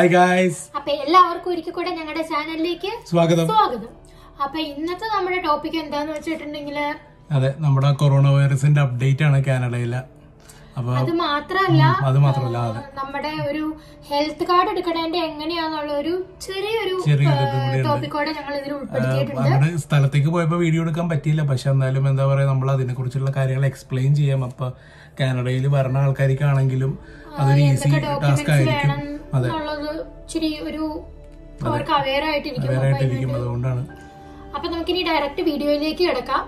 Hi guys അപ്പൊ എല്ലാവർക്കും ഒരിക്കൽ കൂടെ ഞങ്ങളുടെ ചാനലിലേക്ക് സ്വാഗതം സ്വാഗതം അപ്പൊ ഇന്നത്തെ നമ്മുടെ ടോപ്പിക് എന്താന്ന് വെച്ചിട്ടുണ്ടെങ്കില് അതെ നമ്മുടെ കൊറോണ വൈറസിന്റെ അപ്ഡേറ്റ് ആണ് കാനഡയിലെ അപ്പൊ അത് മാത്രല്ല അത് മാത്രമല്ല അതെ നമ്മുടെ ഒരു ഹെൽത്ത് കാർഡ് എടുക്കണേന്റെ എങ്ങനെയാന്നുള്ള ഒരു ചെറിയൊരു ചെറിയൊരു ഇത് കൂടി ഉണ്ട്. ടോപ്പിക്കോടെ ഞങ്ങൾ ഇതിൽ ഉൾപ്പെടുത്തിയിട്ടുണ്ട് അവിടെ സ്ഥലത്തേക്ക് പോയപ്പോ വീഡിയോ എടുക്കാൻ പറ്റിയില്ല പക്ഷെ എന്നാലും എന്താ പറയാ നമ്മൾ അതിനെ കുറിച്ചുള്ള കാര്യങ്ങൾ എക്സ്പ്ലെയിൻ ചെയ്യാം അപ്പൊ കാനഡയിൽ വരണ ആൾക്കാർക്കാണെങ്കിലും അതൊരു ഈസി ടാസ്ക് ആയിരിക്കും വേണം എന്നുള്ളത് ഇച്ചിരി ഒരു അവർക്ക് അവെയർ ആയിട്ടിരിക്കും വേറെ ആയിട്ടിരിക്കും അതുകൊണ്ടാണ് അപ്പൊ നമുക്കിനി ഡയറക്റ്റ് വീഡിയോയിലേക്ക് കിടക്കാം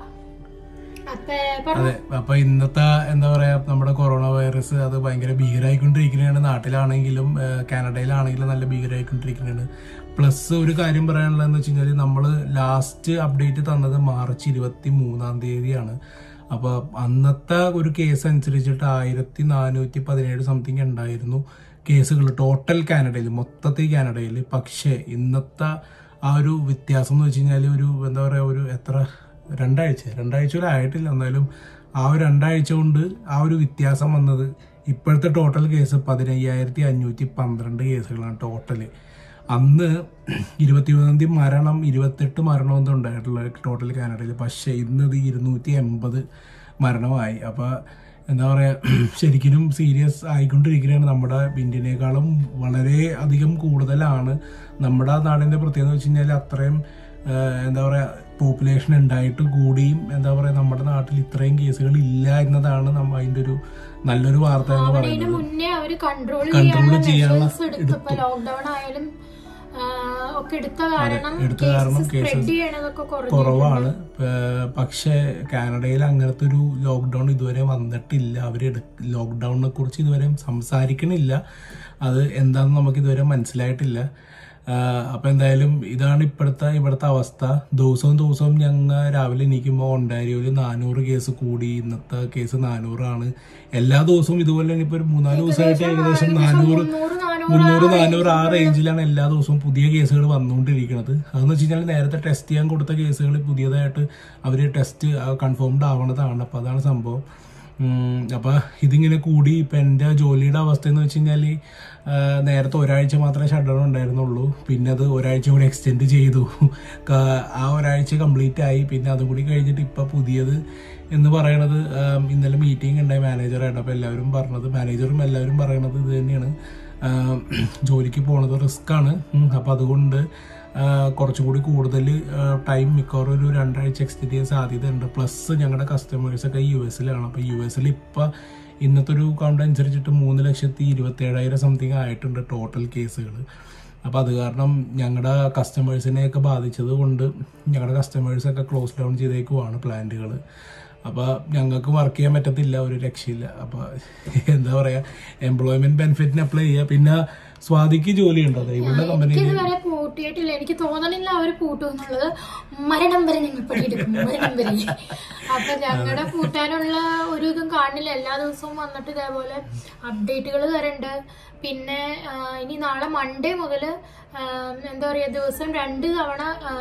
അപ്പൊ പറ- അതെ അപ്പൊ ഇന്നത്തെ എന്താ പറയാ നമ്മുടെ കൊറോണ വൈറസ് അത് ഭയങ്കര ഭീകരമായിക്കൊണ്ടിരിക്കുന്നതാണ് നാട്ടിലാണെങ്കിലും ഏഹ്, കാനഡയിലാണെങ്കിലും നല്ല ഭീകരമായിക്കൊണ്ടിരിക്കുന്നതാണ് പ്ലസ് ഒരു കാര്യം പറയാനുള്ളതെന്ന് വെച്ച് കഴിഞ്ഞാൽ നമ്മൾ ലാസ്റ്റ് അപ്ഡേറ്റ് തന്നത് മാർച്ച് ഇരുപത്തി മൂന്നാം തീയതിയാണ് അപ്പൊ അന്നത്തെ ഒരു കേസ് അനുസരിച്ചിട്ട് ആയിരത്തി നാനൂറ്റി പതിനേഴ് സംതിങ് ഉണ്ടായിരുന്നു കേസുകൾ ടോട്ടൽ കാനഡയിൽ മൊത്തത്തിൽ കാനഡയിൽ പക്ഷേ ഇന്നത്തെ ആ ഒരു വ്യത്യാസം എന്ന് വെച്ച് കഴിഞ്ഞാൽ ഒരു എന്താ പറയാ ഒരു എത്ര രണ്ടാഴ്ച രണ്ടാഴ്ച പോലും ആയിട്ടില്ല എന്നാലും ആ ഒരു രണ്ടാഴ്ച കൊണ്ട് ആ ഒരു വ്യത്യാസം വന്നത് ഇപ്പോഴത്തെ ടോട്ടൽ കേസ് പതിനയ്യായിരത്തി അഞ്ഞൂറ്റി പന്ത്രണ്ട് കേസുകളാണ് ടോട്ടല് അന്ന് ഇരുപത്തിമൂന്നാം തീയതി മരണം ഇരുപത്തെട്ട് മരണം എന്തോ ഉണ്ടായിട്ടുള്ള ടോട്ടൽ കാനഡയിൽ പക്ഷേ ഇന്നത് ഇരുന്നൂറ്റി എൺപത് മരണമായി അപ്പോൾ എന്താ പറയുക ശരിക്കും സീരിയസ് ആയിക്കൊണ്ടിരിക്കുകയാണ് നമ്മുടെ ഇന്ത്യനേക്കാളും വളരെ അധികം കൂടുതലാണ് നമ്മുടെ നാടിൻ്റെ പ്രത്യേകത എന്ന് വെച്ച് കഴിഞ്ഞാൽ അത്രയും ആഹ് എന്താ പറയുക പോപ്പുലേഷൻ ഉണ്ടായിട്ട് കൂടിയും എന്താ പറയുക നമ്മുടെ നാട്ടിൽ ഇത്രയും കേസുകൾ ഇല്ല എന്നതാണ് നമ്മ അതിൻ്റെ ഒരു നല്ലൊരു വാർത്ത എന്ന് ഇതിന് പറയുന്നത് മുന്നേ അവര് കൺട്രോൾ Control ചെയ്യാനുള്ള ചെയ്യാനുള്ള മെഷേഴ്സ് എടുത്തു ഇപ്പൊ ലോക്ക്ഡൌൺ ആയാലും ആ, ഒക്കെ എടുത്ത കാരണം എടുത്ത കാരണം സ്പ്രെഡ് ചെയ്യണതൊക്കെ കുറഞ്ഞു കുറവാണ് ഏഹ് പക്ഷേ കാനഡയിൽ അങ്ങനത്തെ ഒരു ലോക്ക്ഡൗൺ ഇതുവരെ വന്നിട്ടില്ല അവർ ലോക്ക്ഡൗണിനെ കുറിച്ച് ഇതുവരെ സംസാരിക്കണില്ല അത് എന്താണെന്ന് നമുക്ക് ഇതുവരെ മനസ്സിലായിട്ടില്ല ആഹ് അപ്പൊ എന്തായാലും ഇതാണ് ഇപ്പോഴത്തെ ഇവിടുത്തെ അവസ്ഥ ദിവസവും ദിവസവും ഞങ്ങൾ രാവിലെ എണീക്കുമ്പോൾ ഒണ്ടാരിയോയിൽ നാനൂറ് കേസ് കൂടി ഇന്നത്തെ കേസ് നാനൂറാണ് എല്ലാ ദിവസവും ഇതുപോലെ തന്നെ ഇപ്പൊ ഒരു മൂന്നാല് ദിവസമായിട്ട് ഏകദേശം നാനൂറ് മുന്നൂറ് നാനൂറ് മുന്നൂറ് നാനൂറ് ആ റേഞ്ചിലാണ് എല്ലാ ദിവസവും പുതിയ കേസുകൾ വന്നുകൊണ്ടിരിക്കുന്നത് അതെന്ന് വെച്ച് കഴിഞ്ഞാൽ നേരത്തെ ടെസ്റ്റ് ചെയ്യാൻ കൊടുത്ത കേസുകൾ പുതിയതായിട്ട് അവർ ടെസ്റ്റ് കൺഫേംഡ് ആവണതാണ് അപ്പോൾ അതാണ് സംഭവം ഉം, അപ്പൊ ഇതിങ്ങനെ കൂടി ഇപ്പൊ എൻ്റെ ജോലിയുടെ അവസ്ഥ എന്ന് വെച്ച് കഴിഞ്ഞാൽ നേരത്തെ ഒരാഴ്ച മാത്രമേ ഷട്ട് ഡൗൺ ഉണ്ടായിരുന്നുള്ളൂ പിന്നെ അത് ഒരാഴ്ച കൂടി എക്സ്റ്റെൻഡ് ചെയ്തു ക- ആ ഒരാഴ്ച കംപ്ലീറ്റ് ആയി പിന്നെ അതും കൂടി കഴിഞ്ഞിട്ട് ഇപ്പൊ പുതിയത് എന്ന് പറയണത് ആം, ഇന്നലെ മീറ്റിംഗ് ഉണ്ടായി മാനേജറായിട്ട് അപ്പോൾ എല്ലാവരും പറഞ്ഞത് മാനേജറും എല്ലാവരും പറയണത് ഇത് തന്നെയാണ് ആം, ജോലിക്ക് പോണത് റിസ്ക് ആണ് അപ്പം അതുകൊണ്ട് ആ, കുറച്ചുകൂടി കൂടുതൽ ടൈം മിക്കവാറും ഒരു രണ്ടാഴ്ച എക്സ്റ്റെൻഡ് ചെയ്യാൻ സാധ്യതയുണ്ട് പ്ലസ് ഞങ്ങളുടെ കസ്റ്റമേഴ്സൊക്കെ യു എസിലാണ് അപ്പോൾ യു എസിൽ ഇപ്പം ഇന്നത്തെ ഒരു കൗണ്ട് അനുസരിച്ചിട്ട് മൂന്ന് ലക്ഷത്തി ഇരുപത്തി ഏഴായിരം സംതിങ് ആയിട്ടുണ്ട് ടോട്ടൽ കേസുകൾ അപ്പോൾ അത് കാരണം ഞങ്ങളുടെ കസ്റ്റമേഴ്സിനെയൊക്കെ ബാധിച്ചത് കൊണ്ട് ഞങ്ങളുടെ കസ്റ്റമേഴ്സൊക്കെ ക്ലോസ് ഡൗൺ ചെയ്തേക്കുവാണ് പ്ലാന്റുകൾ അപ്പോൾ ഞങ്ങൾക്ക് വർക്ക് ചെയ്യാൻ പറ്റത്തില്ല ഒരു രക്ഷയില്ല അപ്പോൾ എന്താ പറയുക എംപ്ലോയ്മെന്റ് ബെനിഫിറ്റിന് അപ്ലൈ ചെയ്യുക പിന്നെ സ്വാതിക്ക് ജോലി ഉണ്ടോ അതെ ഇവളുടെ കമ്പനിയിൽ ഇതുവരെ പൂട്ടിയിട്ടില്ല എനിക്ക് തോന്നണില്ല അവര് പൂട്ടും എന്നുള്ളത് മരണം വരെ ഞങ്ങൾ പണിയെടുക്കും മരണം വരെ അപ്പൊ ഞങ്ങളുടെ പൂട്ടാനുള്ള ഒരു ഇതും കാണില്ല എല്ലാ ദിവസവും വന്നിട്ട് ഇതേപോലെ അപ്ഡേറ്റുകൾ തരണ്ട് പിന്നെ ആ, ഇനി നാളെ മൺഡേ മുതൽ എന്താ പറയാ ദിവസം രണ്ട് തവണ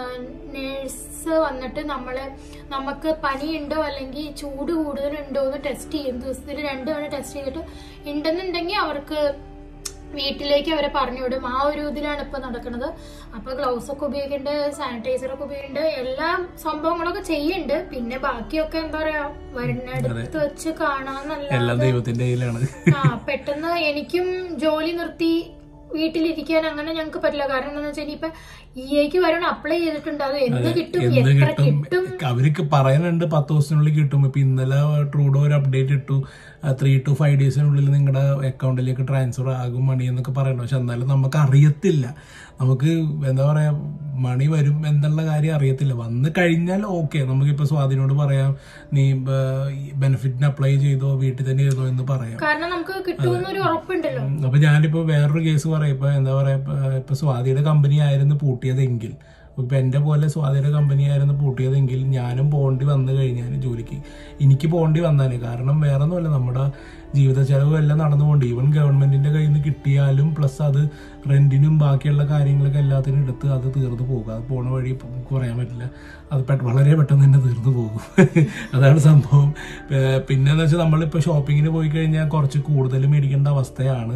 നേഴ്സ് വന്നിട്ട് നമ്മളെ നമുക്ക് പനിയുണ്ടോ അല്ലെങ്കിൽ ചൂട് കൂടുതലുണ്ടോ എന്ന് ടെസ്റ്റ് ചെയ്യും ദിവസത്തിൽ രണ്ട് തവണ ടെസ്റ്റ് ചെയ്തിട്ട് ഉണ്ടെന്നുണ്ടെങ്കിൽ അവർക്ക് വീട്ടിലേക്ക് അവരെ പറഞ്ഞു വിടും ആ ഒരു ഇതിലാണ് ഇപ്പൊ നടക്കുന്നത് അപ്പൊ ഗ്ലൗസ് ഒക്കെ ഉപയോഗിക്കുന്നുണ്ട് സാനിറ്റൈസർ ഒക്കെ ഉപയോഗിക്കുന്നുണ്ട് എല്ലാ സംഭവങ്ങളൊക്കെ ചെയ്യുന്നുണ്ട് പിന്നെ ബാക്കിയൊക്കെ എന്താ പറയാ വരുന്നിടത്ത് വെച്ച് കാണാന്നല്ല എല്ലാം ദൈവത്തിന്റെ കയ്യിലാണ് ആ പെട്ടെന്ന് എനിക്കും ജോലി നിർത്തി വീട്ടിലിരിക്കാൻ അങ്ങനെ ഞങ്ങൾക്ക് പറ്റില്ല കാരണം എന്താണെന്ന് വെച്ചാൽ ഇനിയിപ്പൊ ഇ ഐക്ക് വരണം അപ്ലൈ ചെയ്തിട്ടുണ്ട് അത് എന്ന് കിട്ടും എന്ന് എത്ര കിട്ടും കിട്ടും അവർക്ക് പറയാനുണ്ട് പത്ത് ദിവസത്തിനുള്ളിൽ കിട്ടും ഇപ്പൊ ഇന്നലെ ട്രൂഡോ ഒരു അപ്ഡേറ്റ് ഇട്ടു ത്രീ ടു ഫൈവ് ഡേയ്സിനുള്ളിൽ നിങ്ങളുടെ അക്കൗണ്ടിലേക്ക് ട്രാൻസ്ഫർ ആകും മണി എന്നൊക്കെ പറയുന്നുണ്ട് പക്ഷെ എന്നാലും നമുക്ക് അറിയത്തില്ല നമുക്ക് എന്താ പറയാ മണി വരും എന്നുള്ള കാര്യം അറിയത്തില്ല വന്നു കഴിഞ്ഞാൽ ഓക്കെ നമുക്കിപ്പോ സ്വാധീനോട് പറയാം നീ ബെനിഫിറ്റിന് അപ്ലൈ ചെയ്തോ വീട്ടിൽ തന്നെ ചെയ്തോ എന്ന് പറയാം കാരണം നമുക്ക് കിട്ടുമെന്നൊരു ഉറപ്പുണ്ടല്ലോ അപ്പൊ ഞാനിപ്പോ വേറൊരു കേസ് പറയാം ഇപ്പൊ എന്താ പറയാ ഇപ്പൊ ഇപ്പൊ സ്വാതിയുടെ കമ്പനി ആയിരുന്നു പൂട്ടിയതെങ്കിൽ ഇപ്പൊ എന്റെ പോലെ സ്വാതിയുടെ കമ്പനി ആയിരുന്നു പൂട്ടിയതെങ്കിൽ ഞാനും പോകേണ്ടി വന്നു കഴിഞ്ഞാൽ ജോലിക്ക് എനിക്ക് പോകേണ്ടി വന്നാല് കാരണം വേറെ ഒന്നുമല്ല നമ്മുടെ ജീവിത ചെലവും എല്ലാം നടന്നുകൊണ്ട് ഈവൻ ഗവൺമെന്റിന്റെ കയ്യിൽ നിന്ന് കിട്ടിയാലും പ്ലസ് അത് റെന്റിനും ബാക്കിയുള്ള കാര്യങ്ങളൊക്കെ എല്ലാത്തിനും എടുത്ത് അത് തീർന്നു പോകുക അത് പോണ വഴി നമുക്ക് പറയാൻ പറ്റില്ല അത് പെ- വളരെ പെട്ടെന്ന് തന്നെ തീർന്നു പോകും അതാണ് സംഭവം ഏർ പിന്നെന്ന് വെച്ചാൽ നമ്മളിപ്പോൾ ഷോപ്പിങ്ങിന് പോയി കഴിഞ്ഞാൽ കുറച്ച് കൂടുതൽ മേടിക്കേണ്ട അവസ്ഥയാണ്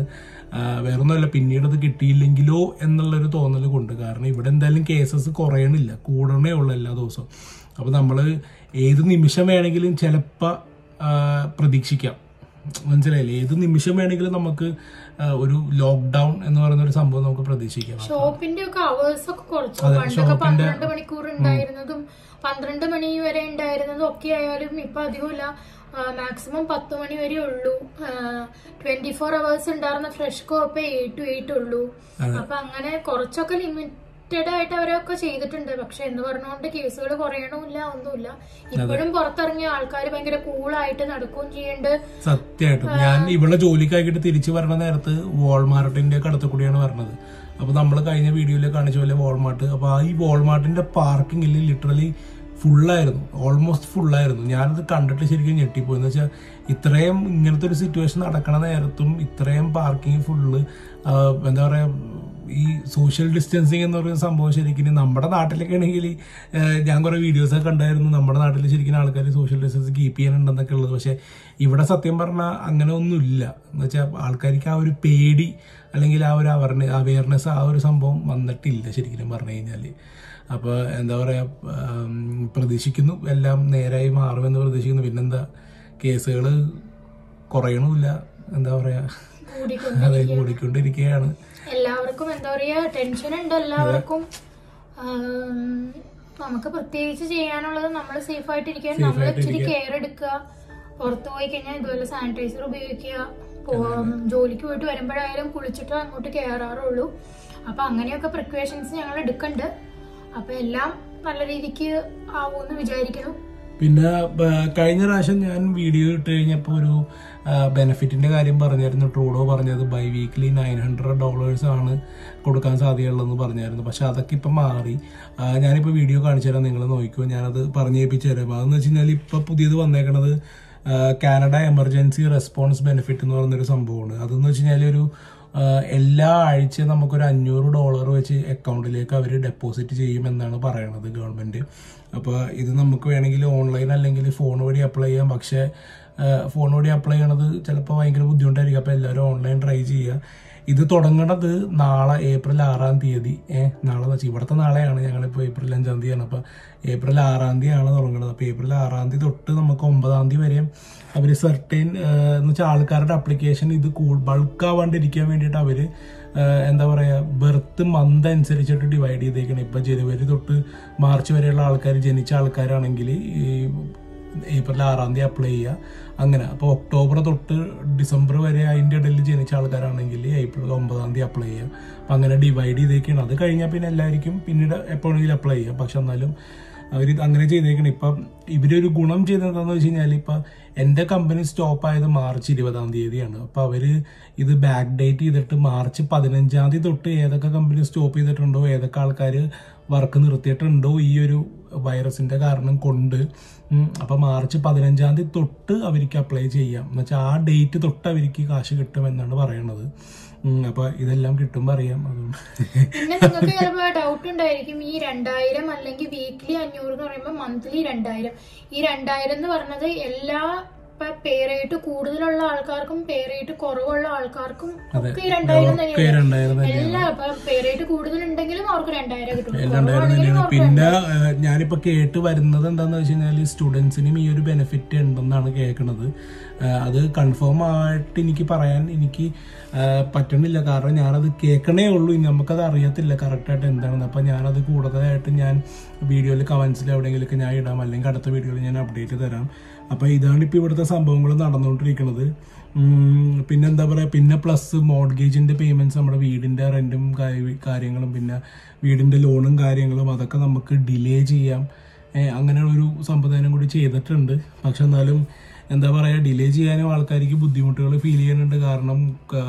ആ, വേറൊന്നുമല്ല പിന്നീട് അത് കിട്ടിയില്ലെങ്കിലോ എന്നുള്ളൊരു തോന്നൽ കൊണ്ട് കാരണം ഇവിടെ എന്തായാലും കേസസ് കുറയണില്ല കൂടണേ ഉള്ളൂ എല്ലാ ദിവസവും അപ്പോൾ നമ്മൾ ഏത് നിമിഷം വേണമെങ്കിലും ചിലപ്പോൾ പ്രതീക്ഷിക്കാം മനസ്സിലായില്ലേ ഏത് നിമിഷം വേണമെങ്കിലും നമുക്ക് ആ, ഒരു ലോക്ക്ഡൗൺ എന്ന് പറയുന്ന ഒരു സംഭവം നമുക്ക് പ്രതീക്ഷിക്കാം ഷോപ്പിന്റെ ഒക്കെ അവേഴ്സ് ഒക്കെ കുറച്ചു പണ്ടൊക്കെ പന്ത്രണ്ട് മണിക്കൂർ ഉണ്ടായിരുന്നതും പന്ത്രണ്ട് മണി വരെ ഉണ്ടായിരുന്നതും ഒക്കെ ആയാലും ഇപ്പൊ അധികമില്ല മാക്സിമം പത്ത് മണി വരെ ഉള്ളൂ ട്വന്റി ഫോർ അവേഴ്സ് ഉണ്ടായിരുന്ന FreshCo eight to eight ഉള്ളൂ അപ്പൊ അങ്ങനെ കുറച്ചൊക്കെ ലിമിറ്റഡ് ആയിട്ട് അവരൊക്കെ ചെയ്തിട്ടുണ്ട് പക്ഷെ എന്ന് പറഞ്ഞുകൊണ്ട് കേസുകൾ കുറയണമില്ല ഒന്നുമില്ല ഇപ്പോഴും പുറത്തിറങ്ങിയ ആൾക്കാർ ഭയങ്കര കൂളായിട്ട് നടക്കുകയും ചെയ്യുന്നുണ്ട് സത്യമായിട്ടും ഞാൻ ഇവിടെ ജോലിക്കായിട്ട് തിരിച്ചു വരണ നേരത്ത് വാൾമാർട്ടിന്റെ ഒക്കെ അടുത്ത് കൂടിയാണ് വരണത് അപ്പൊ നമ്മൾ കഴിഞ്ഞ വീഡിയോയിൽ കാണിച്ച പോലെ വാൾമാർട്ട് അപ്പൊ ആ ഈ വാൾമാർട്ടിന്റെ പാർക്കിങ്ങിൽ ലിറ്ററലി ഫുള്ളായിരുന്നു ഓൾമോസ്റ്റ് ഫുള്ളായിരുന്നു ഞാനത് കണ്ടിട്ട് ശരിക്കും ഞെട്ടിപ്പോയി എന്ന് വെച്ചാൽ ഇത്രയും ഇങ്ങനത്തെ ഒരു സിറ്റുവേഷൻ നടക്കണ നേരത്തും ഇത്രയും പാർക്കിംഗ് ഫുള്ള് എന്താ പറയാ ഈ സോഷ്യൽ ഡിസ്റ്റൻസിങ് എന്ന് പറയുന്ന സംഭവം ശരിക്കും നമ്മുടെ നാട്ടിലൊക്കെ ആണെങ്കിൽ ഞാൻ കുറെ വീഡിയോസ് ഒക്കെ കണ്ടായിരുന്നു നമ്മുടെ നാട്ടിൽ ശരിക്കും ആൾക്കാർ സോഷ്യൽ ഡിസ്റ്റൻസ് കീപ്പ് ചെയ്യാനുണ്ടെന്നൊക്കെ ഉള്ളത് പക്ഷെ ഇവിടെ സത്യം പറഞ്ഞാൽ അങ്ങനെ ഒന്നുമില്ല എന്ന് വെച്ചാൽ ആൾക്കാർക്ക് ആ ഒരു പേടി അല്ലെങ്കിൽ ആ ഒരു അവയർനെ അവയർനെസ് ആ ഒരു സംഭവം വന്നിട്ടില്ല ശരിക്കും പറഞ്ഞു കഴിഞ്ഞാൽ അപ്പോൾ എന്താ പറയുക പ്രതീക്ഷിക്കുന്നു എല്ലാം നേരായി മാറുമെന്ന് പ്രതീക്ഷിക്കുന്നു പിന്നെന്താ കേസുകൾ കുറയണമില്ല എന്താ പറയാ കൂടിക്കൊണ്ട് അതെ കൂടിക്കൊണ്ടിരിക്കുകയാണ് എല്ലാവർക്കും എന്താ പറയാ ടെൻഷൻ ഉണ്ട് എല്ലാവർക്കും ആം, നമുക്ക് പ്രത്യേകിച്ച് ചെയ്യാനുള്ളത് നമ്മൾ സേഫ് ആയിട്ടിരിക്കാൻ നമ്മൾ ഇച്ചിരി കെയർ എടുക്കുക പുറത്തു പോയി കഴിഞ്ഞാൽ ഇതുപോലെ സാനിറ്റൈസർ ഉപയോഗിക്കുക പോ- ജോലിക്ക് പോയിട്ട് വരുമ്പോഴായാലും കുളിച്ചിട്ട് അങ്ങോട്ട് കയറാറുള്ളൂ അപ്പൊ അങ്ങനെയൊക്കെ പ്രിക്കോഷൻസ് ഞങ്ങൾ എടുക്കണ്ട് അപ്പൊ എല്ലാം നല്ല രീതിക്ക് ആവുമെന്ന് വിചാരിക്കുന്നു പിന്നെ ബ- കഴിഞ്ഞ പ്രാവശ്യം ഞാൻ വീഡിയോ ഇട്ട് കഴിഞ്ഞപ്പോൾ ഒരു ബെനിഫിറ്റിന്റെ കാര്യം പറഞ്ഞായിരുന്നു ട്രൂഡോ പറഞ്ഞത് biweekly nine hundred dollars ആണ് കൊടുക്കാൻ സാധ്യതയുള്ളതെന്ന് പറഞ്ഞായിരുന്നു പക്ഷെ അതൊക്കെ ഇപ്പം മാറി ആ, ഞാനിപ്പോൾ വീഡിയോ കാണിച്ചു തരാം നിങ്ങൾ നോക്കിക്കോ ഞാനത് പറഞ്ഞു കേൾപ്പിച്ചു തരാം അതെന്ന് വെച്ച് കഴിഞ്ഞാൽ ഇപ്പം പുതിയത് വന്നേക്കണത് ആ, കാനഡ എമർജൻസി റെസ്പോൺസ് ബെനിഫിറ്റ് എന്ന് പറയുന്നൊരു സംഭവമാണ് അതെന്ന് വെച്ച് കഴിഞ്ഞാൽ ഒരു ആ, എല്ലാ ആഴ്ചയും നമുക്കൊരു അഞ്ഞൂറ് ഡോളർ വെച്ച് അക്കൗണ്ടിലേക്ക് അവർ ഡെപ്പോസിറ്റ് ചെയ്യുമെന്നാണ് പറയണത് ഗവൺമെന്റ് അപ്പോൾ ഇത് നമുക്ക് വേണമെങ്കിൽ ഓൺലൈൻ അല്ലെങ്കിൽ ഫോൺ വഴി അപ്ലൈ ചെയ്യാം പക്ഷേ ഫോൺ വഴി അപ്ലൈ ചെയ്യണത് ചിലപ്പോൾ ഭയങ്കര ബുദ്ധിമുട്ടായിരിക്കും അപ്പോൾ എല്ലാവരും ഓൺലൈൻ ട്രൈ ചെയ്യുക ഇത് തുടങ്ങണത് നാളെ ഏപ്രിൽ ആറാം തീയതി ഏഹ് നാളെ എന്ന് വെച്ചാൽ ഇവിടുത്തെ നാളെയാണ് ഞങ്ങളിപ്പോൾ ഏപ്രിൽ അഞ്ചാം തീയതിയാണ് അപ്പോൾ ഏപ്രിൽ ആറാം തീയതിയാണ് തുടങ്ങുന്നത് അപ്പോൾ ഏപ്രിൽ ആറാം തീയതി തൊട്ട് നമുക്ക് ഒമ്പതാം തീയതി വരെയും അവർ സെർട്ടൈൻ എന്ന് വെച്ചാൽ ആൾക്കാരുടെ അപ്ലിക്കേഷൻ ഇത് ബൾക്ക് ആവാണ്ടിരിക്കാൻ വേണ്ടിയിട്ട് അവർ എന്താ പറയുക ബർത്ത് മന്ത് അനുസരിച്ചിട്ട് ഡിവൈഡ് ചെയ്തേക്കണം ഇപ്പം ജനുവരി തൊട്ട് മാർച്ച് വരെയുള്ള ആൾക്കാർ ജനിച്ച ആൾക്കാരാണെങ്കിൽ ഈ ഏപ്രിൽ ആറാം തീയതി അപ്ലൈ ചെയ്യുക അങ്ങനെ അപ്പോൾ ഒക്ടോബർ തൊട്ട് ഡിസംബർ വരെ അതിൻ്റെ ഇടയിൽ ജനിച്ച ആൾക്കാരാണെങ്കിൽ ഏപ്രിൽ ഒമ്പതാം തീയതി അപ്ലൈ ചെയ്യുക അപ്പം അങ്ങനെ ഡിവൈഡ് ചെയ്തേക്കാണ് അത് കഴിഞ്ഞാൽ പിന്നെ എല്ലാവർക്കും പിന്നീട് എപ്പോഴെങ്കിലും അപ്ലൈ ചെയ്യാം പക്ഷെ എന്നാലും അവർ അങ്ങനെ ചെയ്തേക്കണം ഇപ്പം ഇവരൊരു ഗുണം ചെയ്തത് എന്താണെന്ന് വെച്ച് കഴിഞ്ഞാൽ ഇപ്പം എൻ്റെ കമ്പനി സ്റ്റോപ്പ് ആയത് മാർച്ച് ഇരുപതാം തീയതിയാണ് അപ്പോൾ അവർ ഇത് ബാക്ക് ഡേറ്റ് ചെയ്തിട്ട് മാർച്ച് പതിനഞ്ചാം തീയതി തൊട്ട് ഏതൊക്കെ കമ്പനി സ്റ്റോപ്പ് ചെയ്തിട്ടുണ്ടോ ഏതൊക്കെ ആൾക്കാർ വർക്ക് നിർത്തിയിട്ടുണ്ടോ ഈ ഒരു വൈറസിന്റെ കാരണം കൊണ്ട് ഉം, അപ്പൊ മാർച്ച് പതിനഞ്ചാം തീയതി തൊട്ട് അവർക്ക് അപ്ലൈ ചെയ്യാം എന്ന് വെച്ചാൽ ആ ഡേറ്റ് തൊട്ട് അവർക്ക് കാശ് കിട്ടുമെന്നാണ് പറയണത് ഉം, അപ്പൊ ഇതെല്ലാം കിട്ടുമ്പോൾ അറിയാം അതുകൊണ്ട് പിന്നെ നിങ്ങൾക്ക് ചിലപ്പോൾ ഡൗട്ട് ഉണ്ടായിരിക്കും ഈ രണ്ടായിരം അല്ലെങ്കിൽ വീക്ക്ലി അഞ്ഞൂറ് എന്ന് പറയുമ്പോൾ മന്ത്ലി രണ്ടായിരം ഈ രണ്ടായിരം എന്ന് പറഞ്ഞത് എല്ലാ പേ റേറ്റ് കൂടുതലുള്ള ആൾക്കാർക്കും പേ റേറ്റ് കുറവുള്ള ആൾക്കാർക്കും ഒക്കെ ഈ രണ്ടായിരം ഒക്കെ തന്നെയാണ് രണ്ടായിരം തന്നെ എല്ലാ പേ റേറ്റ് കൂടുതലുണ്ടെങ്കിലും അവർക്ക് രണ്ടായിരം കിട്ടും രണ്ടായിരം തന്നെയാണ് പിന്നെ ഏഹ്, ഞാനിപ്പോ കേട്ട് വരുന്നത് എന്താന്ന് വെച്ച് കഴിഞ്ഞാൽ സ്റ്റുഡൻസിനും ഈ ഒരു ബെനിഫിറ്റ് ഉണ്ടെന്നാണ് കേൾക്കുന്നത് ഏഹ്, അത് കൺഫേം ആയിട്ട് എനിക്ക് പറയാൻ എനിക്ക് ഏഹ്, പറ്റണില്ല കാരണം ഞാനത് കേൾക്കണേ ഉള്ളൂ ഇനി നമുക്കത് അറിയത്തില്ല കറക്റ്റായിട്ട് എന്താണെന്ന് അപ്പൊ ഞാനത് കൂടുതലായിട്ട് ഞാൻ വീഡിയോയിൽ കമന്റ്സിൽ എവിടെയെങ്കിലുമൊക്കെ ഞാൻ ഇടാം അല്ലെങ്കിൽ അടുത്ത വീഡിയോയിൽ ഞാൻ അപ്ഡേറ്റ് തരാം അപ്പൊ ഇതാണ് ഇപ്പൊ ഇവിടുത്തെ സംഭവങ്ങൾ നടന്നുകൊണ്ടിരിക്കുന്നത് ഉം, പിന്നെന്താ പറയാ പിന്നെ പ്ലസ് മോഡ്ഗേജിന്റെ പേയ്മെന്റ്സ് നമ്മുടെ വീടിന്റെ റെന്റും കാര്യങ്ങളും പിന്നെ വീടിന്റെ ലോണും കാര്യങ്ങളും അതൊക്കെ നമുക്ക് ഡിലേ ചെയ്യാം ഏഹ് അങ്ങനെ ഒരു സംവിധാനം കൂടി ചെയ്തിട്ടുണ്ട് പക്ഷെ എന്നാലും എന്താ പറയാ ഡിലേ ചെയ്യാനും ആൾക്കാർക്ക് ബുദ്ധിമുട്ടുകൾ ഫീൽ ചെയ്യുന്നുണ്ട് കാരണം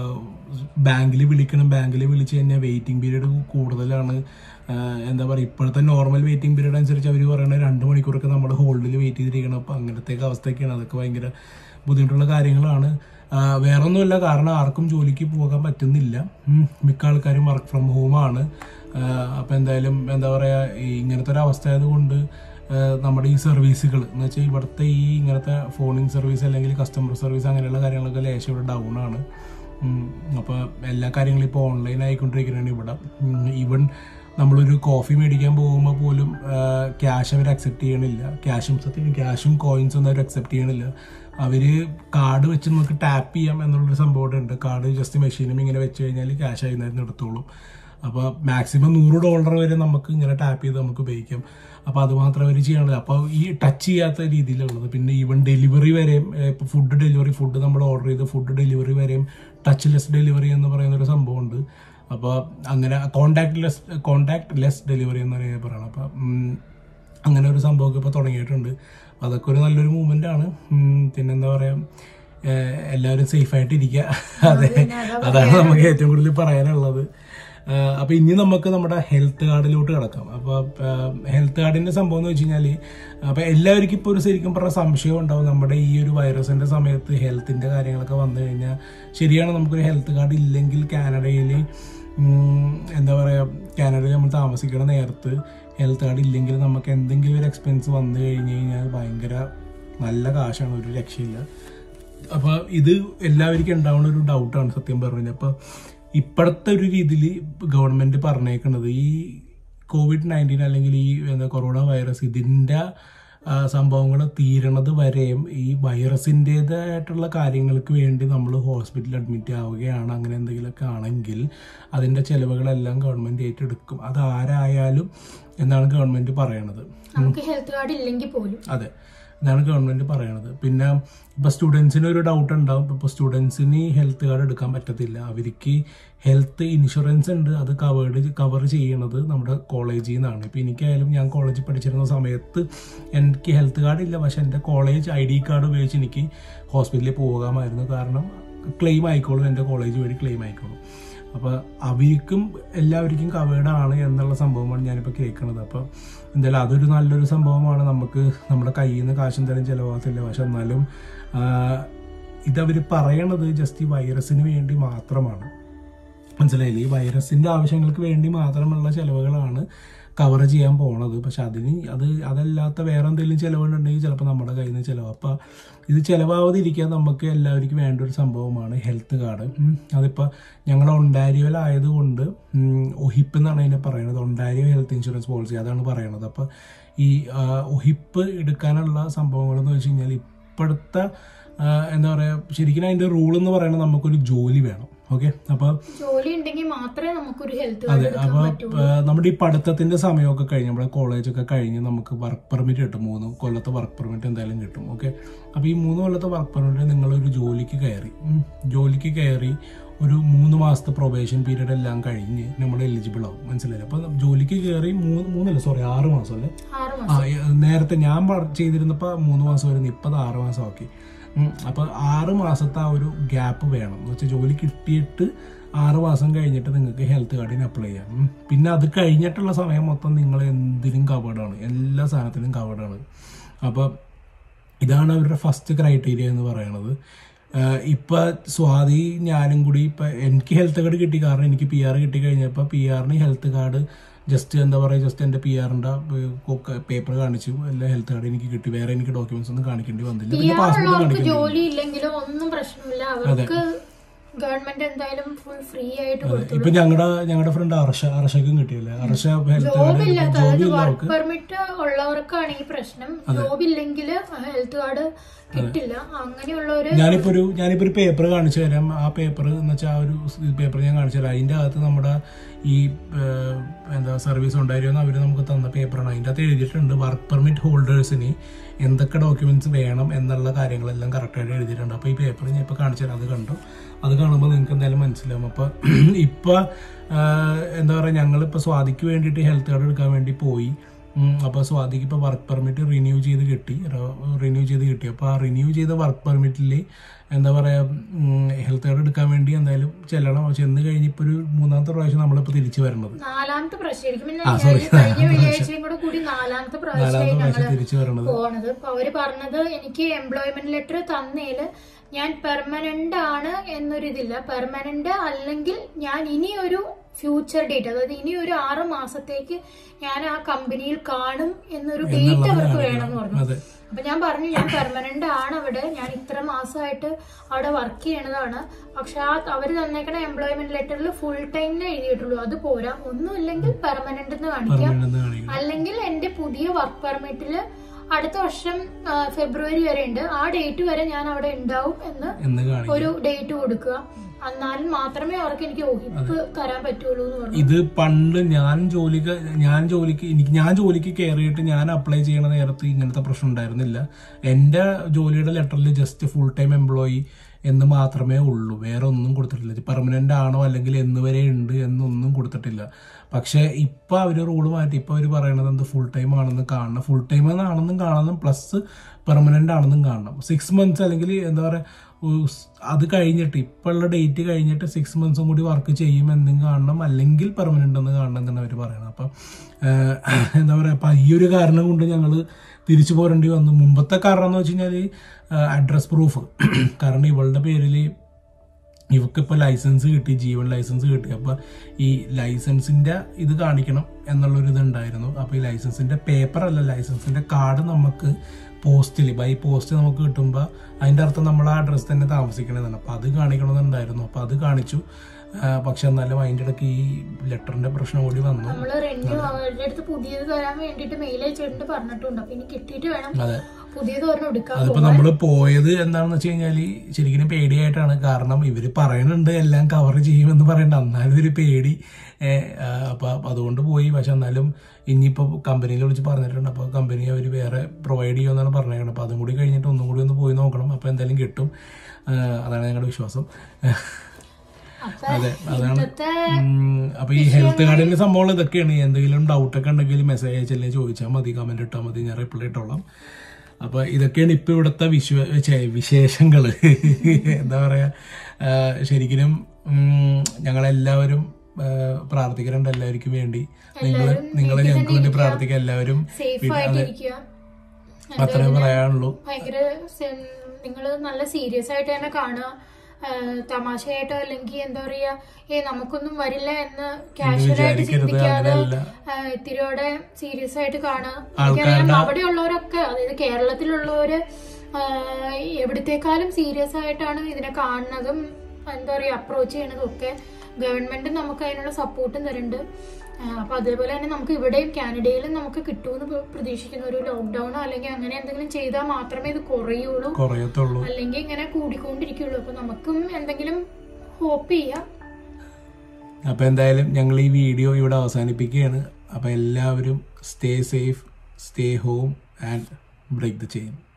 ബാങ്കിൽ വിളിക്കണം ബാങ്കിൽ വിളിച്ച് കഴിഞ്ഞാൽ വെയിറ്റിംഗ് പീരീഡ് കൂടുതലാണ് ആഹ് എന്താ പറയുക ഇപ്പോഴത്തെ നോർമൽ വെയിറ്റിംഗ് പീരീഡ് അനുസരിച്ച് അവർ പറയുന്നത് രണ്ട് മണിക്കൂറൊക്കെ നമ്മൾ ഹോൾഡിൽ വെയിറ്റ് ചെയ്തിരിക്കണം അപ്പോൾ അങ്ങനത്തെ അവസ്ഥയൊക്കെയാണ് അതൊക്കെ ഭയങ്കര ബുദ്ധിമുട്ടുള്ള കാര്യങ്ങളാണ് ആഹ് വേറൊന്നുമില്ല കാരണം ആർക്കും ജോലിക്ക് പോകാൻ പറ്റുന്നില്ല ഉം. മിക്ക ആൾക്കാരും വർക്ക് ഫ്രം ഹോമാണ് അപ്പം എന്തായാലും എന്താ പറയുക ഈ ഇങ്ങനത്തെ ഒരു അവസ്ഥ ആയതുകൊണ്ട് ആഹ് നമ്മുടെ ഈ സർവീസുകൾ എന്ന് വെച്ചാൽ ഇവിടുത്തെ ഈ ഇങ്ങനത്തെ ഫോണിങ് സർവീസ് അല്ലെങ്കിൽ കസ്റ്റമർ സർവീസ് അങ്ങനെയുള്ള കാര്യങ്ങളൊക്കെ ലേശം ഇവിടെ ഡൗൺ ആണ് ഉം, അപ്പൊ എല്ലാ കാര്യങ്ങളും ഇപ്പോൾ ഓൺലൈൻ ആയിക്കൊണ്ടിരിക്കുന്നതാണ് ഇവിടെ ഈവൻ നമ്മളൊരു കോഫി മേടിക്കാൻ പോകുമ്പോൾ പോലും ക്യാഷ് അവർ അക്സെപ്റ്റ് ചെയ്യണില്ല ക്യാഷും സത്യം ക്യാഷും കോയിൻസും ഒന്നും അവർ അക്സെപ്റ്റ് ചെയ്യണില്ല അവര് കാർഡ് വെച്ച് നമുക്ക് ടാപ്പ് ചെയ്യാം എന്നുള്ളൊരു സംഭവം ഉണ്ട് കാർഡ് ജസ്റ്റ് മെഷീനും ഇങ്ങനെ വെച്ച് കഴിഞ്ഞാൽ ക്യാഷ് ആയിരുന്നു എടുത്തോളും അപ്പോൾ മാക്സിമം നൂറ് ഡോളർ വരെ നമുക്ക് ഇങ്ങനെ ടാപ്പ് ചെയ്ത് നമുക്ക് ഉപയോഗിക്കാം അപ്പോൾ അത് മാത്രമേ അവർ ചെയ്യണത് അപ്പോൾ ഈ ടച്ച് ചെയ്യാത്ത രീതിയിലുള്ളത് പിന്നെ ഈവൻ ഡെലിവറി വരെയും ഇപ്പോൾ ഫുഡ് ഡെലിവറി ഫുഡ് നമ്മൾ ഓർഡർ ചെയ്ത് ഫുഡ് ഡെലിവറി വരെയും ടച്ച് ലെസ് ഡെലിവറി എന്ന് പറയുന്ന ഒരു സംഭവമുണ്ട് അപ്പോൾ അങ്ങനെ contactless contactless delivery എന്ന് പറയുന്നത് പറയണം അപ്പോൾ അങ്ങനെ ഒരു സംഭവമൊക്കെ ഇപ്പോൾ തുടങ്ങിയിട്ടുണ്ട് അപ്പോൾ അതൊക്കെ ഒരു നല്ലൊരു മൂവ്മെൻ്റ് ആണ് ഉം, പിന്നെന്താ പറയുക എല്ലാവരും സേഫായിട്ട് ഇരിക്കുക അതെ അതാണ് നമുക്ക് ഏറ്റവും കൂടുതൽ പറയാനുള്ളത് ആഹ് അപ്പൊ ഇനി നമുക്ക് നമ്മുടെ ഹെൽത്ത് കാർഡിലോട്ട് കിടക്കാം അപ്പൊ ഹെൽത്ത് കാർഡിന്റെ സംഭവം എന്ന് വെച്ച് കഴിഞ്ഞാല് അപ്പൊ എല്ലാവർക്കും ഇപ്പൊ ഒരു ശരിക്കും പറഞ്ഞ സംശയം ഉണ്ടാവും നമ്മുടെ ഈ ഒരു വൈറസിന്റെ സമയത്ത് ഹെൽത്തിന്റെ കാര്യങ്ങളൊക്കെ വന്നു കഴിഞ്ഞാൽ ശരിയാണ് നമുക്കൊരു ഹെൽത്ത് കാർഡ് ഇല്ലെങ്കിൽ കാനഡയിൽ എന്താ പറയാ കാനഡയിൽ നമ്മൾ താമസിക്കണ നേരത്ത് ഹെൽത്ത് കാർഡ് ഇല്ലെങ്കിൽ നമുക്ക് എന്തെങ്കിലും ഒരു എക്സ്പെൻസ് വന്നു കഴിഞ്ഞ് കഴിഞ്ഞാൽ ഭയങ്കര നല്ല കാശാണ് ഒരു രക്ഷയില്ല അപ്പൊ ഇത് എല്ലാവർക്കും ഉണ്ടാവുന്ന ഒരു ഡൗട്ടാണ് സത്യം പറഞ്ഞത് അപ്പൊ ഇപ്പോഴത്തെ ഒരു രീതിയിൽ ഗവൺമെന്റ് പറഞ്ഞേക്കുന്നത് ഈ കോവിഡ് നയൻറ്റീൻ അല്ലെങ്കിൽ ഈ എന്താ കൊറോണ വൈറസ് ഇതിന്റെ സംഭവങ്ങൾ തീരണത് വരെയും ഈ വൈറസിൻ്റെതായിട്ടുള്ള കാര്യങ്ങൾക്ക് വേണ്ടി നമ്മൾ ഹോസ്പിറ്റലിൽ അഡ്മിറ്റ് ആവുകയാണ് അങ്ങനെ എന്തെങ്കിലുമൊക്കെ ആണെങ്കിൽ അതിൻ്റെ ചിലവുകളെല്ലാം ഗവൺമെൻറ് ഏറ്റെടുക്കും അത് ആരായാലും എന്നാണ് ഗവൺമെൻറ് പറയണത് നമുക്ക് ഹെൽത്ത് കാർഡ് ഇല്ലെങ്കിൽ പോലും അതെ ഇതാണ് ഗവൺമെന്റ് പറയണത് പിന്നെ ഇപ്പൊ സ്റ്റുഡൻസിന് ഒരു ഡൗട്ട് ഉണ്ടാവും ഇപ്പൊ സ്റ്റുഡൻസിന് ഹെൽത്ത് കാർഡ് എടുക്കാൻ പറ്റത്തില്ല അവർക്ക് ഹെൽത്ത് ഇൻഷുറൻസ് ഉണ്ട് അത് കവേർഡ് കവർ ചെയ്യണത് നമ്മുടെ കോളേജിൽ നിന്നാണ് ഇപ്പൊ എനിക്കായാലും ഞാൻ കോളേജിൽ പഠിച്ചിരുന്ന സമയത്ത് എനിക്ക് ഹെൽത്ത് കാർഡ് ഇല്ല പക്ഷെ എൻ്റെ കോളേജ് ഐ ഡി കാർഡ് ഉപയോഗിച്ച് എനിക്ക് ഹോസ്പിറ്റലിൽ പോകാമായിരുന്നു കാരണം ക്ലെയിം ആയിക്കോളും എൻ്റെ കോളേജ് വഴി ക്ലെയിം ആയിക്കോളും അപ്പോൾ അവർക്കും എല്ലാവർക്കും കവേർഡ് ആണ് എന്നുള്ള സംഭവമാണ് ഞാനിപ്പോൾ കേൾക്കുന്നത് അപ്പോൾ എന്തായാലും അതൊരു നല്ലൊരു സംഭവമാണ് നമുക്ക് നമ്മുടെ കയ്യിൽ നിന്ന് കാശ് എന്തായാലും ചിലവാകത്തില്ല പക്ഷെ എന്നാലും ഇതവർ പറയണത് ജസ്റ്റ് ഈ വൈറസിന് വേണ്ടി മാത്രമാണ് മനസ്സിലായില്ലേ ഈ വൈറസിന്റെ ആവശ്യങ്ങൾക്ക് വേണ്ടി മാത്രമുള്ള ചെലവുകളാണ് കവർ ചെയ്യാൻ പോണത് പക്ഷെ അതിന് അത് അതല്ലാത്ത വേറെ എന്തെങ്കിലും ചിലവുകളുണ്ടെങ്കിൽ ചിലപ്പോൾ നമ്മുടെ കയ്യിൽ നിന്ന് ചിലവ് അപ്പം ഇത് ചിലവാവാതിരിക്കാൻ നമുക്ക് എല്ലാവർക്കും വേണ്ട ഒരു സംഭവമാണ് ഹെൽത്ത് കാർഡ് ഉം. അതിപ്പോൾ ഞങ്ങൾ ഒണ്ടാരിയോയിലായതുകൊണ്ട് ഒഹിപ്പ് എന്നാണ് അതിനെ പറയുന്നത് ഒണ്ടാരിയോ ഹെൽത്ത് ഇൻഷുറൻസ് പോളിസി അതാണ് പറയണത് അപ്പോൾ ഈ ആ, ഒഹിപ്പ് എടുക്കാനുള്ള സംഭവങ്ങളെന്ന് വെച്ച് കഴിഞ്ഞാൽ ഇപ്പോഴത്തെ ആ, എന്താ പറയുക ശരിക്കും അതിൻ്റെ റൂൾ എന്ന് പറയുന്നത് നമുക്കൊരു ജോലി വേണം ഓക്കെ അപ്പോൾ ജോലി ഉണ്ടെങ്കിൽ മാത്രമേ നമുക്കൊരു ഹെൽത്ത് അതെ കാർഡ് എടുക്കാൻ അപ്പൊ പറ്റൂ ആ, നമ്മുടെ ഈ പഠിത്തത്തിന്റെ സമയമൊക്കെ കഴിഞ്ഞ് നമ്മുടെ കോളേജൊക്കെ കഴിഞ്ഞ് നമുക്ക് വർക്ക് പെർമിറ്റ് കിട്ടും മൂന്ന് കൊല്ലത്തെ വർക്ക് പെർമിറ്റ് എന്തായാലും കിട്ടും ഓക്കെ അപ്പൊ ഈ മൂന്ന് കൊല്ലത്തെ വർക്ക് പെർമിറ്റ് നിങ്ങൾ ഒരു ജോലിക്ക് കയറി ഉം. ജോലിക്ക് കയറി ഒരു മൂന്ന് മാസത്തെ പ്രൊബേഷൻ പീരീഡ് എല്ലാം കഴിഞ്ഞ് നമ്മൾ എലിജിബിൾ ആവും മനസ്സിലായില്ലേ അപ്പൊ ജോലിക്ക് കയറി മൂന്ന് മൂന്നല്ല സോറി ആറ് മാസം അല്ലേ ആറ് ആ മാസം ഏ, നേരത്തെ ഞാൻ വർക്ക് ചെയ്തിരുന്നപ്പോൾ മൂന്ന് മാസം വരുന്നു ഇപ്പം അത് ആറ് മാസം ആക്കി ഉം, അപ്പൊ ആറ് മാസത്തെ ആ ഒരു ഗ്യാപ്പ് വേണം എന്ന് വെച്ചാൽ ജോലി കിട്ടിയിട്ട് ആറ് മാസം കഴിഞ്ഞിട്ട് നിങ്ങൾക്ക് ഹെൽത്ത് കാർഡിന് അപ്ലൈ ചെയ്യാം ഉം. പിന്നെ അത് കഴിഞ്ഞിട്ടുള്ള സമയം മൊത്തം നിങ്ങൾ എന്തിനും കവേർഡാണ് എല്ലാ സാധനത്തിനും കവേർഡാണ് അപ്പൊ ഇതാണ് അവരുടെ ഫസ്റ്റ് ക്രൈറ്റീരിയ എന്ന് പറയുന്നത് ആഹ് ഇപ്പൊ സ്വാതി ഞാനും കൂടി ഇപ്പൊ എനിക്ക് ഹെൽത്ത് കാർഡ് കിട്ടി കാരണം എനിക്ക് പി ആർ കിട്ടി കഴിഞ്ഞപ്പോൾ പി ആറിന് ഹെൽത്ത് കാർഡ് ജസ്റ്റ് എന്താ പറയുക ജസ്റ്റ് എൻ്റെ പി ആറിൻ്റെ പേപ്പർ കാണിച്ചു എല്ലാ ഹെൽത്ത് കാർഡ് എനിക്ക് കിട്ടി വേറെ എനിക്ക് ഡോക്യുമെന്റ്സ് ഒന്നും കാണിക്കേണ്ടി വന്നില്ല പിന്നെ പാസ്പോർട്ട് ഉള്ളവർക്ക് കാണിക്കേണ്ടി ജോലി ഇല്ലെങ്കിലും ഒന്നും പ്രശ്നമില്ല അവർക്ക് ഗവൺമെന്റ് എന്തായാലും ഫുൾ ഫ്രീ ആയിട്ട് കൊടുത്തു ഇപ്പൊ ഞങ്ങളുടെ ഞങ്ങളുടെ ഫ്രണ്ട് അർഷ അർഷക്കും കിട്ടിയല്ലേ അർഷ ഹെൽത്ത് ജോബ് കാർഡ് ഇല്ലാത്ത ജോബി അതായത് ഇല്ല വർക്ക് പെർമിറ്റ് ഉള്ളവർക്കാണ് ഈ പ്രശ്നം ജോബ് ഇല്ലെങ്കിൽ ഹെൽത്ത് കാർഡ് കിട്ടില്ല അങ്ങനെയുള്ളവര് ഞാനിപ്പോ ഒരു ഞാനിപ്പോ ഒരു പേപ്പർ കാണിച്ചു തരാം ആ പേപ്പർ എന്ന് വെച്ചാൽ ആ ഒരു പേപ്പർ ഞാൻ കാണിച്ചു തരാം അതിന്റെ അകത്ത് നമ്മുടെ ഈ ഏഹ്, എന്താ സർവീസ് ഉണ്ടായിരുന്നു അവർ നമുക്ക് തന്ന പേപ്പറാണ് അതിന്റെ അകത്ത് എഴുതിയിട്ടുണ്ട് വർക്ക് പെർമിറ്റ് ഹോൾഡേഴ്സിന് എന്തൊക്കെ ഡോക്യുമെന്റ്സ് വേണം എന്നുള്ള കാര്യങ്ങളെല്ലാം കറക്റ്റായിട്ട് എഴുതിയിട്ടുണ്ട് അപ്പോൾ ഈ പേപ്പർ ഞാൻ ഇപ്പോൾ കാണിച്ചു തരാം അത് കണ്ടു അത് കാണുമ്പോൾ നിങ്ങൾക്ക് എന്തായാലും മനസ്സിലാവും അപ്പോൾ ഇപ്പോൾ എന്താ പറയുക ഞങ്ങളിപ്പോൾ സ്വാതിക്ക് വേണ്ടിയിട്ട് ഹെൽത്ത് കാർഡ് എടുക്കാൻ വേണ്ടി പോയി ഉം, അപ്പോൾ സ്വാതിക്ക് ഇപ്പോൾ വർക്ക് പെർമിറ്റ് റിന്യൂ ചെയ്ത് കിട്ടി റിന്യൂ ചെയ്ത് കിട്ടി അപ്പോൾ ആ റിന്യൂ ചെയ്ത വർക്ക് പെർമിറ്റിൽ എന്താ പറയുക ഹെൽത്ത് കാർഡ് എടുക്കാൻ വേണ്ടി എന്തായാലും ചെല്ലണം ചെന്ന് കഴിഞ്ഞ് ഇപ്പോൾ ഒരു മൂന്നാമത്തെ പ്രാവശ്യം നമ്മളിപ്പോൾ തിരിച്ചു വരണത് നാലാമത്തെ പ്രാവശ്യം ശരിക്കും പിന്നെ ആ, sorry. ഞാൻ കഴിഞ്ഞ വെള്ളിയാഴ്ചയും കൂടെ കൂടി നാലാമത്തെ പ്രാവശ്യമായി നാലാമത്തെ പ്രാവശ്യം ഞങ്ങള് തിരിച്ചു വരണത് പോണത് അപ്പൊ അവര് പറഞ്ഞത് എനിക്ക് എംപ്ലോയ്മെന്റ് ലെറ്റർ തന്നേല് ഞാൻ പെർമനന്റ് ആണ് എന്നൊരിതില്ല പെർമനന്റ് അല്ലെങ്കിൽ ഞാൻ ഇനി ഒരു ഫ്യൂച്ചർ ഡേറ്റ് അതായത് ഇനി ഒരു ആറ് മാസത്തേക്ക് ഞാൻ ആ കമ്പനിയിൽ കാണും എന്നൊരു ഡേറ്റ് അവർക്ക് വേണമെന്ന് പറഞ്ഞു അതെ അപ്പൊ ഞാൻ പറഞ്ഞു ഞാൻ പെർമനന്റ് ആണ് അവിടെ ഞാൻ ഇത്ര മാസമായിട്ട് അവിടെ വർക്ക് ചെയ്യണതാണ് പക്ഷെ ആ അവര് തന്നേക്കണ എംപ്ലോയ്മെന്റ് ലെറ്ററിൽ ഫുൾ ടൈമിന് എഴുതിയിട്ടുള്ളൂ അത് പോരാ ഒന്നുമില്ലെങ്കിൽ പെർമനന്റ് എന്ന് കാണിക്കാം പെർമനന്റ് കാണിക്കണം അല്ലെങ്കിൽ എന്റെ പുതിയ വർക്ക് പെർമിറ്റില് അടുത്ത വർഷം ആ, ഫെബ്രുവരി വരെ ഉണ്ട് ആ ഡേറ്റ് വരെ ഞാൻ അവിടെ ഉണ്ടാവും എന്ന് എന്ന് കാണിക്കണം ഒരു ഡേറ്റ് കൊടുക്കുക എന്നാലും മാത്രമേ അവർക്ക് എനിക്ക് ഒഹിപ്പ് തരാൻ പറ്റുള്ളൂ എന്ന് പറഞ്ഞു ഇത് പണ്ട് ഞാൻ ജോലിക്ക് ഞാൻ ജോലിക്ക് എനിക്ക് ഞാൻ ജോലിക്ക് കയറിയിട്ട് ഞാൻ അപ്ലൈ ചെയ്യണ നേരത്ത് ഇങ്ങനത്തെ പ്രശ്നം ഉണ്ടായിരുന്നില്ല എന്റെ ജോലിയുടെ ലെറ്ററിൽ ജസ്റ്റ് ഫുൾ ടൈം എംപ്ലോയി എന്ന് മാത്രമേ ഉള്ളൂ വേറെ ഒന്നും കൊടുത്തിട്ടില്ല പെർമനന്റ് ആണോ അല്ലെങ്കിൽ എന്ന് വരെ ഉണ്ട് എന്നൊന്നും കൊടുത്തിട്ടില്ല പക്ഷെ ഇപ്പൊ അവര് റൂള് മാറ്റി ഇപ്പൊ അവര് പറയണത് എന്ത് ഫുൾ ടൈം ആണെന്ന് കാണണം ഫുൾ ടൈം ആണെന്നും കാണണം പ്ലസ് പെർമനന്റ് ആണെന്നും കാണണം സിക്സ് മന്ത്സ് അല്ലെങ്കിൽ എന്താ പറയാ ഉസ് അത് കഴിഞ്ഞിട്ട് ഇപ്പോഴുള്ള ഡേറ്റ് കഴിഞ്ഞിട്ട് സിക്സ് മന്ത്സും കൂടി വർക്ക് ചെയ്യും എന്നും കാണണം അല്ലെങ്കിൽ പെർമനന്റ് എന്ന് കാണണം എന്നാണ് അവർ പറയുന്നത് അപ്പം ആഹ്, എന്താ പറയുക അപ്പം ഈ ഒരു കാരണം കൊണ്ട് ഞങ്ങൾ തിരിച്ചു പോരേണ്ടി വന്നു മുമ്പത്തെ കാരണം എന്ന് വെച്ച് കഴിഞ്ഞാൽ അഡ്രസ് പ്രൂഫ് കാരണം ഇവളുടെ പേരിൽ ഇവക്കിപ്പോൾ ലൈസൻസ് കിട്ടി ജീവൻ ലൈസൻസ് കിട്ടി അപ്പോൾ ഈ ലൈസൻസിന്റെ ഇത് കാണിക്കണം എന്നുള്ളൊരു ഇതുണ്ടായിരുന്നു അപ്പോൾ ഈ ലൈസൻസിന്റെ പേപ്പർ അല്ല ലൈസൻസിന്റെ കാർഡ് നമുക്ക് പോസ്റ്റിൽ ബൈ പോസ്റ്റ് നമുക്ക് കിട്ടുമ്പോൾ അതിന്റെ അർത്ഥം നമ്മൾ ആ അഡ്രസ്സ് തന്നെ താമസിക്കണമെന്നാണ് അപ്പോൾ അത് കാണിക്കണമെന്നുണ്ടായിരുന്നു അപ്പോൾ അത് കാണിച്ചു ആ, പക്ഷെ എന്നാലും അതിൻ്റെ ഇടയ്ക്ക് ഈ ലെറ്ററിന്റെ പ്രശ്നം കൂടി വന്നു നമ്മള് റെന്യൂ അവരുടെ അടുത്ത് പുതിയത് തരാൻ വേണ്ടിട്ട് മെയിൽ അയച്ചിട്ടുണ്ട് പറഞ്ഞിട്ടുണ്ട് അപ്പൊ ഇനി കിട്ടിയിട്ട് വേണം അതെ പുതിയത് ഒരെണ്ണം എടുക്കാൻ അതിപ്പോ നമ്മള് പോയത് എന്താണെന്ന് വെച്ച് കഴിഞ്ഞാല് ശരിക്കും പേടിയായിട്ടാണ് കാരണം ഇവര് പറയുന്നുണ്ട് എല്ലാം കവർ ചെയ്യുമെന്ന് പറയണ്ട എന്നാലും ഒരു പേടി ഏഹ്, ആ, അപ്പൊ അതുകൊണ്ട് പോയി പക്ഷെ എന്നാലും ഇനിയിപ്പോ കമ്പനിയിൽ വിളിച്ച് പറഞ്ഞിട്ടുണ്ട് അപ്പൊ കമ്പനി അവര് വേറെ പ്രൊവൈഡ് ചെയ്യുമെന്നാണ് പറഞ്ഞേക്കുന്നത് അപ്പൊ അതും കൂടി കഴിഞ്ഞിട്ട് ഒന്നും കൂടി ഒന്ന് പോയി നോക്കണം അപ്പൊ എന്തായാലും കിട്ടും ആ, അതാണ് ഞങ്ങളുടെ വിശ്വാസം അപ്പൊ അതെ അതാണ് ഇന്നത്തെ ഉം, അപ്പൊ ഈ ഹെൽത്ത് കാർഡിന്റെ സംഭവം ഇതൊക്കെയാണ് എന്തെങ്കിലും ഡൗട്ട് ഒക്കെ ഉണ്ടെങ്കിൽ മെസ്സേജ് അയച്ചല്ലേ ചോദിച്ചാൽ മതി കമന്റ് ഇട്ടാൽ മതി ഞാൻ റിപ്ലൈ ഇട്ടോളാം അപ്പൊ ഇതൊക്കെയാണ് ഇപ്പൊ ഇവിടുത്തെ വിശ്വ ഛെ, വിശേഷങ്ങള് എന്താ പറയാ ആ, ശരിക്കും ഉം, ഞങ്ങളെല്ലാവരും ആ, പ്രാർത്ഥിക്കുന്നുണ്ട് എല്ലാവർക്കും വേണ്ടി നിങ്ങൾ നിങ്ങളെ ഞങ്ങൾക്ക് വേണ്ടി പ്രാർത്ഥിക്കുക എല്ലാവരും സേഫ് ആയിട്ടിരിക്കുക അത്രേ പറയാനുള്ളൂ ഭയങ്കര നിങ്ങൾ നല്ല സീരിയസ് ആയിട്ട് തന്നെ കാണുക ആ, തമാശയായിട്ടോ അല്ലെങ്കിൽ എന്താ പറയാ ഏ നമുക്കൊന്നും വരില്ല എന്ന് കാഷ്വൽ ആയിട്ട് വിചാരിക്കരുത് ചിന്തിക്കാതെ അങ്ങനെയല്ല ആ, ഇത്തിരിയോടെ സീരിയസ് ആയിട്ട് കാണുക എനിക്കറിയാം അവിടെയുള്ളവരൊക്കെ അതായത് കേരളത്തിലുള്ളവര് ആ, എവിടത്തേക്കാളും സീരിയസ് ആയിട്ടാണ് ഇതിനെ കാണുന്നതും എന്താ പറയാ അപ്രോച്ച് ചെയ്യണതും ഒക്കെ ഗവൺമെന്റ് നമുക്ക് അതിനുള്ള സപ്പോർട്ടും തരുന്നുണ്ട് ആ, അപ്പൊ അതേപോലെ തന്നെ നമുക്ക് ഇവിടെയും കാനഡയിലും നമുക്ക് കിട്ടുമെന്ന് പ്ര- പ്രതീക്ഷിക്കുന്നു ഒരു ലോക്ക്ഡൌണോ അല്ലെങ്കിൽ അങ്ങനെ എന്തെങ്കിലും ചെയ്താൽ മാത്രമേ ഇത് കുറയുള്ളൂ കുറയത്തുള്ളൂ അല്ലെങ്കിൽ ഇങ്ങനെ കൂടിക്കൊണ്ടിരിക്കുള്ളൂ അപ്പൊ നമുക്കും എന്തെങ്കിലും ഹോപ്പ് ചെയ്യാം അപ്പൊ എന്തായാലും ഞങ്ങൾ ഈ വീഡിയോ ഇവിടെ അവസാനിപ്പിക്കുകയാണ് അപ്പൊ എല്ലാവരും stay safe stay home and break the chain